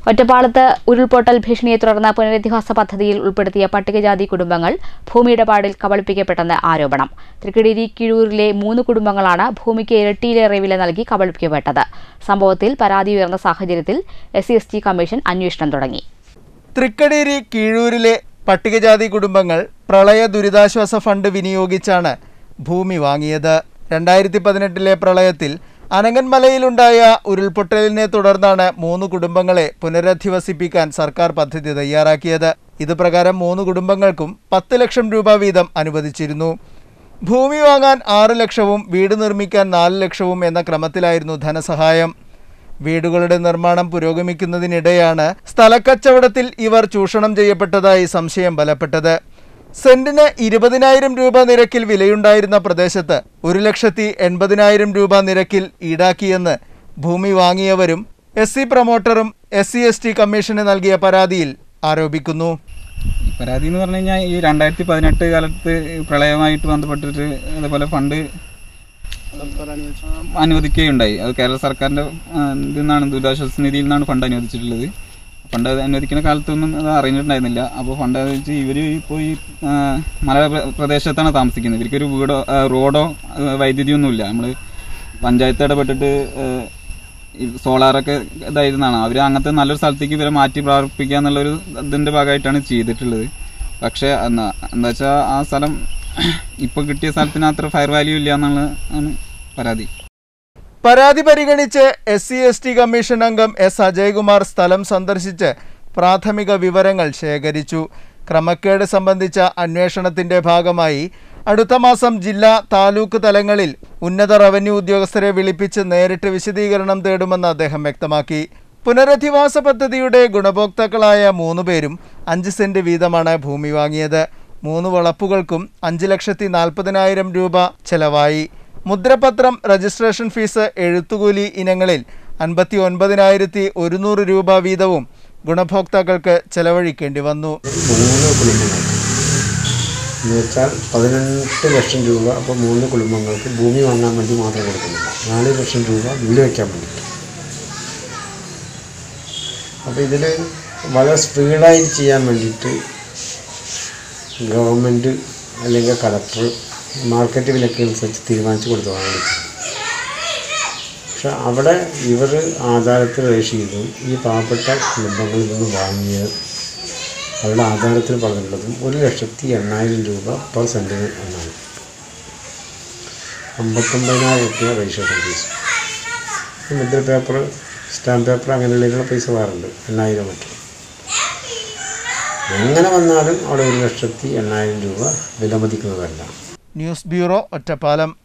ഒറ്റപ്പാലത്ത് ഉരുൾപൊട്ടൽ ഭീഷണിയെ തുടർന്ന് പുനരധിവാസ പദ്ധതിയിൽ ഉൾപ്പെടുത്തിയ പട്ടികജാതി കുടുംബങ്ങൾ ഭൂമിയിടപാടിൽ കബളിപ്പിക്കപ്പെട്ടെന്ന് ആരോപണം തൃക്കടിരി കിഴൂരിലെ മൂന്ന് കുടുംബങ്ങളാണ് ഭൂമിക്ക് ഇരട്ടിയിലേറെ വില നൽകി കബളിപ്പിക്കപ്പെട്ടത് സംഭവത്തിൽ പരാതി ഉയർന്ന സാഹചര്യത്തിൽ S C S T commission അന്വേഷണം തുടങ്ങി തൃക്കടേരി കീഴൂരിലെ പട്ടികജാതി കുടുംബങ്ങൾ പ്രളയ ദുരിതാശ്വാസ ഫണ്ട് വിനിയോഗിച്ചാണ് ഭൂമി വാങ്ങിയത് രണ്ടായിരത്തി പതിനെട്ടിലെ പ്രളയത്തിൽ അനങ്ങന്മലയിലുണ്ടായ ഉരുൾപൊട്ടലിനെ തുടർന്നാണ് മൂന്ന് കുടുംബങ്ങളെ പുനരധിവസിപ്പിക്കാൻ സർക്കാർ പദ്ധതി തയ്യാറാക്കിയത് ഇത് പ്രകാരം മൂന്ന് കുടുംബങ്ങൾക്കും പത്ത് ലക്ഷം രൂപ വീതം അനുവദിച്ചിരുന്നു ഭൂമി വാങ്ങാൻ ആറ് ലക്ഷവും വീട് നിർമ്മിക്കാൻ നാല് ലക്ഷവും എന്ന ക്രമത്തിലായിരുന്നു ധനസഹായം വീടുകളുടെ നിർമ്മാണം പുരോഗമിക്കുന്നതിനിടെയാണ് സ്ഥലക്കച്ചവടത്തിൽ ഇവർ ചൂഷണം ചെയ്യപ്പെട്ടതായി സംശയം ബലപ്പെട്ടത് സെന്റിന് ഇരുപതിനായിരം രൂപ നിരക്കിൽ വിലയുണ്ടായിരുന്ന പ്രദേശത്ത് ഒരു ലക്ഷത്തി എൺപതിനായിരം രൂപ നിരക്കിൽ ഈടാക്കിയെന്ന് ഭൂമി വാങ്ങിയവരും എസ് സി പ്രൊമോട്ടറും എസ് സി എസ് ടി കമ്മീഷന് നൽകിയ പരാതിയിൽ ആരോപിക്കുന്നു ഈ പരാതി എന്ന് പറഞ്ഞു കഴിഞ്ഞാൽ ഈ രണ്ടായിരത്തി പതിനെട്ട് കാലത്ത് ഈ പ്രളയമായിട്ട് ബന്ധപ്പെട്ടിട്ട് അതേപോലെ ഫണ്ട് അനുവദിക്കുകയുണ്ടായി അത് കേരള സർക്കാരിന്റെ ആ, ഇതിൽ നിന്നാണ് ദുരിതാശ്വാസ നിധിയിൽ നിന്നാണ് ഫണ്ട് അനുവദിച്ചിട്ടുള്ളത് ഫണ്ട് അത് അനുവദിക്കുന്ന കാലത്തൊന്നും അത് അറിഞ്ഞിട്ടുണ്ടായിരുന്നില്ല അപ്പോൾ ഫണ്ട് അനുവദിച്ച് ഇവർ ഇപ്പോൾ ഈ ആ, മല പ്ര- പ്രദേശത്താണ് താമസിക്കുന്നത് ഇവർക്കൊരു വീടോ ആ, റോഡോ ആ, വൈദ്യുതിയൊന്നുമില്ല നമ്മൾ പഞ്ചായത്ത് ഇടപെട്ടിട്ട് ആ, ഈ സോളാറൊക്കെ ഇതായിരുന്നാണ് അവർ അങ്ങനത്തെ നല്ലൊരു സ്ഥലത്തേക്ക് ഇവരെ മാറ്റി പ്രാർപ്പിക്കുക എന്നുള്ളൊരു ഇതിന്റെ ഭാഗമായിട്ടാണ് ചെയ്തിട്ടുള്ളത് പക്ഷേ എന്നാ എന്താ വെച്ചാൽ ആ സ്ഥലം ഇപ്പൊ കിട്ടിയ സ്ഥലത്തിന് അത്ര ഫയർ വാല്യൂ ഇല്ല എന്നുള്ള ആണ് പരാതി പരാതി പരിഗണിച്ച് S C S T commission അംഗം എസ് അജയ്കുമാർ സ്ഥലം സന്ദർശിച്ച് പ്രാഥമിക വിവരങ്ങൾ ശേഖരിച്ചു ക്രമക്കേട് സംബന്ധിച്ച അന്വേഷണത്തിന്റെ ഭാഗമായി അടുത്ത മാസം ജില്ലാ താലൂക്ക് തലങ്ങളിൽ ഉന്നത റവന്യൂ ഉദ്യോഗസ്ഥരെ വിളിപ്പിച്ച് നേരിട്ട് വിശദീകരണം തേടുമെന്ന് അദ്ദേഹം വ്യക്തമാക്കി പുനരധിവാസ പദ്ധതിയുടെ ഗുണഭോക്താക്കളായ മൂന്ന് പേരും അഞ്ച് സെന്റ് വീതമാണ് ഭൂമി വാങ്ങിയത് മൂന്ന് വളപ്പുകൾക്കും അഞ്ച് ലക്ഷത്തി നാൽപ്പതിനായിരം രൂപ ചെലവായി മുദ്രപത്രം രജിസ്ട്രേഷൻ ഫീസ് എഴുത്തുകൂലി ഇനങ്ങളിൽ അൻപത്തി ഒൻപതിനായിരത്തി ഒരുന്നൂറ് രൂപ വീതവും ഗുണഭോക്താക്കൾക്ക് ചെലവഴിക്കേണ്ടി വന്നു മൂന്ന് കുടുംബങ്ങൾക്ക് എന്ന് വെച്ചാൽ പതിനെട്ട് ലക്ഷം രൂപ അപ്പോൾ മൂന്ന് കുടുംബങ്ങൾക്ക് ഭൂമി വാങ്ങാൻ വേണ്ടി മാത്രം കൊടുക്കുന്നില്ല നാല് ലക്ഷം രൂപ വീട് വയ്ക്കാൻ വേണ്ടി അപ്പോൾ ഇതിൽ വളരെ സ്പീഡായി ചെയ്യാൻ വേണ്ടിയിട്ട് ഗവൺമെൻറ് അല്ലെങ്കിൽ കളക്ടർ മാർക്കറ്റ് വിലക്കനുസരിച്ച് തീരുമാനിച്ചു കൊടുത്തതാണ് പക്ഷെ അവിടെ ഇവർ ആധാരത്തിൽ രജിസ്റ്റർ ചെയ്തു ഈ പാവപ്പെട്ട കുടുംബങ്ങളിൽ നിന്ന് വാങ്ങിയത് അവരുടെ ആധാരത്തിൽ പറഞ്ഞിട്ടുള്ളതും ഒരു ലക്ഷത്തി എണ്ണായിരം രൂപ പെർ സെൻറ്റിന് എന്നാണ് അമ്പത്തൊമ്പതിനായിരം രൂപ രജിസ്ട്രേഷൻ ഫീസ് മുദ്ര പേപ്പർ സ്റ്റാമ്പ് പേപ്പർ അങ്ങനെയുള്ള പൈസ വേറുണ്ട് എണ്ണായിരം മറ്റും എങ്ങനെ വന്നാലും അവിടെ ഒരു ലക്ഷത്തി എണ്ണായിരം രൂപ വിലമതിക്കുന്നതല്ല ന്യൂസ് ബ്യൂറോ ഒറ്റപ്പാലം